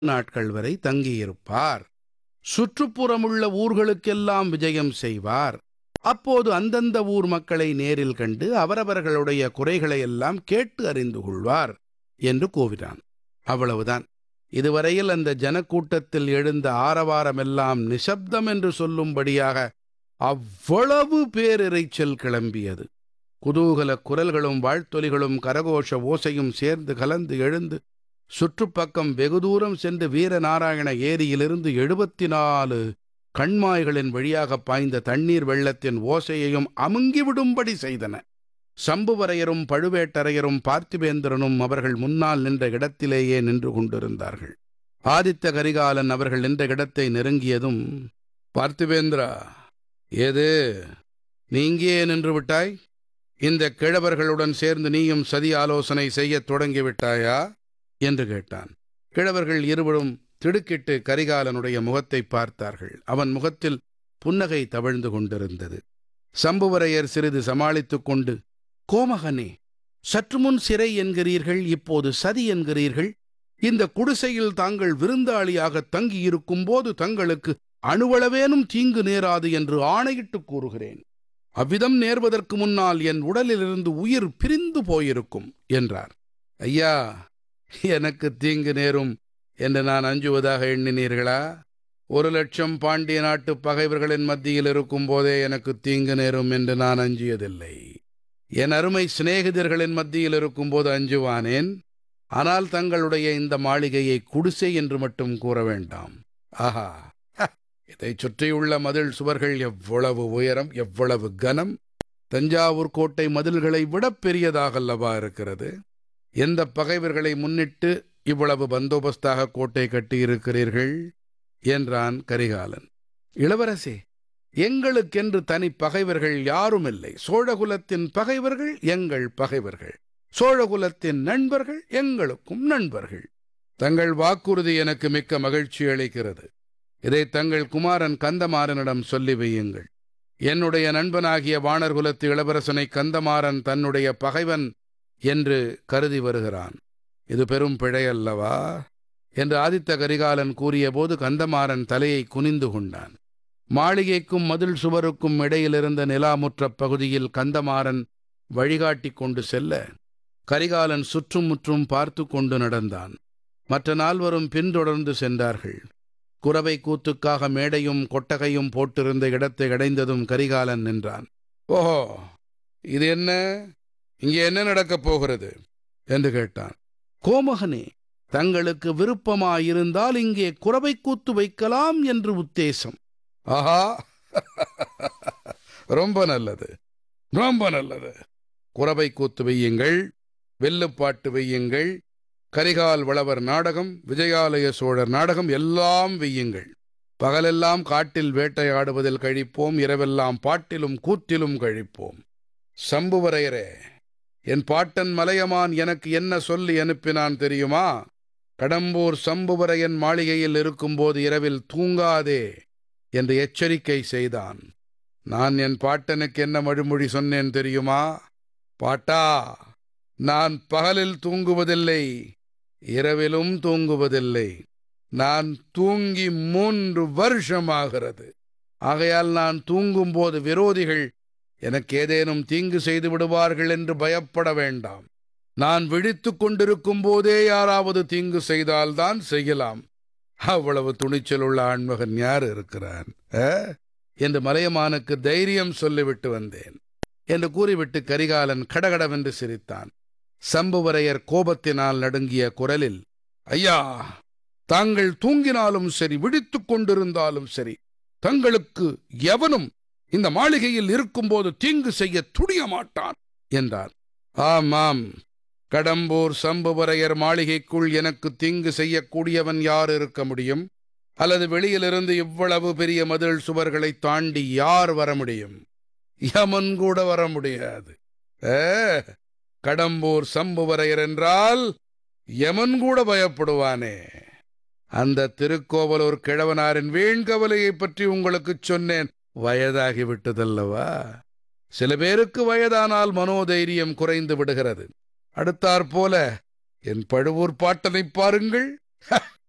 நாட்கள் வரை தங்கியிருப்பார் சுற்றுப்புறமுள்ள ஊர்களுக்கெல்லாம் விஜயம் செய்வார் அப்போது அந்தந்த ஊர் மக்களை நேரில் கண்டு அவரவர்களுடைய குறைகளை எல்லாம் கேட்டு அறிந்து கொள்வார் என்று கூவினான் அவ்வளவுதான் இதுவரையில் அந்த ஜனக்கூட்டத்தில் எழுந்த ஆரவாரமெல்லாம் நிசப்தம் என்று சொல்லும்படியாக அவ்வளவு பேரிரைச்சல் கிளம்பியது குதூகல குரல்களும் வாழ்த்தொலிகளும் கரகோஷ ஓசையும் சேர்ந்து கலந்து எழுந்து சுற்றுப்பக்கம் வெகு தூரம் சென்று வீரநாராயண ஏரியிலிருந்து எழுபத்தி நாலு கண்மாய்களின் வழியாக பாய்ந்த தண்ணீர் வெள்ளத்தின் ஓசையையும் அமுங்கிவிடும்படி செய்தன சம்புவரையரும் பழுவேட்டரையரும் பார்த்திபேந்திரனும் அவர்கள் முன்னால் நின்ற இடத்திலேயே நின்று கொண்டிருந்தார்கள் ஆதித்த கரிகாலன் அவர்கள் நின்ற இடத்தை நெருங்கியதும் பார்த்திபேந்திரா ஏது நீ இங்கே நின்று விட்டாய் இந்த கிழவர்களுடன் சேர்ந்து நீயும் சதி ஆலோசனை செய்யத் தொடங்கிவிட்டாயா என்று கேட்டான் கிழவர்கள் இருவரும் திடுக்கிட்டு கரிகாலனுடைய முகத்தை பார்த்தார்கள் அவன் முகத்தில் புன்னகை தவழ்ந்து கொண்டிருந்தது சம்புவரையர் சிறிது சமாளித்துக் கொண்டு கோமகனே சற்று முன் சிறை என்கிறீர்கள் இப்போது சதி என்கிறீர்கள் இந்த குடிசையில் தாங்கள் விருந்தாளியாக தங்கியிருக்கும் போது தங்களுக்கு அணுவளவேனும் தீங்கு நேராது என்று ஆணையிட்டு கூறுகிறேன் அவ்விதம் நேர்வதற்கு முன்னால் என் உடலிலிருந்து உயிர் பிரிந்து போயிருக்கும் என்றார் ஐயா எனக்கு தீங்கு நேரும் என்று நான் அஞ்சுவதாக எண்ணினீர்களா ஒரு லட்சம் பாண்டிய நாட்டு பகைவர்களின் மத்தியில் இருக்கும் போதே எனக்கு தீங்கு நேரும் என்று நான் அஞ்சியதில்லை என் அருமை சிநேகிதர்களின் மத்தியில் இருக்கும்போது அஞ்சுவானேன் ஆனால் தங்களுடைய இந்த மாளிகையை குடிசை என்று மட்டும் கூற வேண்டாம் ஆஹா இதைச் சுற்றியுள்ள மதில் சுவர்கள் எவ்வளவு உயரம் எவ்வளவு கனம் தஞ்சாவூர் கோட்டை மதில்களை விட பெரியதாகல்லவா இருக்கிறது எந்த பகைவர்களை முன்னிட்டு இவ்வளவு பந்தோபஸ்தாக கோட்டை கட்டியிருக்கிறீர்கள் என்றான் கரிகாலன் இளவரசே எங்களுக்கென்று தனி பகைவர்கள் யாரும் இல்லை சோழகுலத்தின் பகைவர்கள் எங்கள் பகைவர்கள் சோழகுலத்தின் நண்பர்கள் எங்களுக்கும் நண்பர்கள் தங்கள் வாக்குறுதி எனக்கு மிக்க மகிழ்ச்சி அளிக்கிறது இதை தங்கள் குமாரன் கந்தமாறனிடம் சொல்லி வையுங்கள் என்னுடைய நண்பனாகிய வானர்குலத்து இளவரசனை கந்தமாறன் தன்னுடைய பகைவன் என்று கருதி வருகிறான் இது பெரும் பிழையல்லவா என்று ஆதித்த கரிகாலன் கூறியபோது கந்தமாறன் தலையை குனிந்து கொண்டான் மாளிகைக்கும் மதில் சுவருக்கும் இடையிலிருந்த நிலாமுற்ற பகுதியில் கந்தமாறன் வழிகாட்டிக் கொண்டு செல்ல கரிகாலன் சுற்றும் முற்றும் பார்த்து கொண்டு நடந்தான் மற்ற நால்வரும் பின்தொடர்ந்து சென்றார்கள் குறவை கூத்துக்காக மேடையும் கொட்டகையும் போட்டிருந்த இடத்தை அடைந்ததும் கரிகாலன் நின்றான் ஓஹோ இது என்ன இங்கே என்ன நடக்கப் போகிறது என்று கேட்டான் கோமகனே தங்களுக்கு விருப்பமாயிருந்தால் இங்கே குறவை கூத்து வைக்கலாம் என்று உத்தேசம் ஆஹா ரொம்ப நல்லது ரொம்ப நல்லது குறவை கூத்து வையுங்கள் வெல்லுப்பாட்டு வையுங்கள் கரிகால் வளவர் நாடகம் விஜயாலய சோழர் நாடகம் எல்லாம் வெய்யுங்கள் பகலெல்லாம் காட்டில் வேட்டையாடுவதில் கழிப்போம் இரவெல்லாம் பாட்டிலும் கூத்திலும் கழிப்போம் சம்புவரையரே என் பாட்டன் மலையமான் எனக்கு என்ன சொல்லி அனுப்பினான் தெரியுமா கடம்பூர் சம்புவரையன் மாளிகையில் இருக்கும்போது இரவில் தூங்காதே என்று எச்சரிக்கை செய்தான் நான் என் பாட்டனுக்கு என்ன மழுமொழி சொன்னேன் தெரியுமா பாட்டா நான் பகலில் தூங்குவதில்லை இரவிலும் தூங்குவதில்லை நான் தூங்கி மூன்று வருஷமாகிறது ஆகையால் நான் தூங்கும்போது விரோதிகள் எனக்கு ஏதேனும் தீங்கு செய்து விடுவார்கள் என்று பயப்பட வேண்டாம் நான் விழித்துக் கொண்டிருக்கும் போதே யாராவது தீங்கு செய்தால்தான் செய்யலாம் அவ்வளவு துணிச்சல் உள்ள ஆண்மகன் யார் இருக்கிறான் என்று மலையமானுக்கு தைரியம் சொல்லிவிட்டு வந்தேன் என்று கூறிவிட்டு கரிகாலன் கடகடவென்று சிரித்தான் சம்புவரையர் கோபத்தினால் நடுங்கிய குரலில் ஐயா தாங்கள் தூங்கினாலும் சரி விழித்துக் கொண்டிருந்தாலும் சரி தங்களுக்கு எவனும் இந்த மாளிகையில் இருக்கும்போது தீங்கு செய்ய துணிய மாட்டான் என்றார் ஆமாம் கடம்பூர் சம்புவரையர் மாளிகைக்குள் எனக்கு தீங்கு செய்யக்கூடியவன் யார் இருக்க முடியும் அல்லது வெளியிலிருந்து இவ்வளவு பெரிய மதில் சுவர்களை தாண்டி யார் வர முடியும் யமன் கூட வர முடியாது கடம்பூர் சம்புவரையர் என்றால் யமன் கூட பயப்படுவானே அந்த திருக்கோவலூர் கிழவனாரின் வீண்கவலையை பற்றி உங்களுக்கு சொன்னேன் வயதாகிவிட்டதல்லவா சில பேருக்கு வயதானால் மனோதைரியம் குறைந்து விடுகிறது அடுத்தாற் போல என் பழுவூர் பாட்டனை பாருங்கள்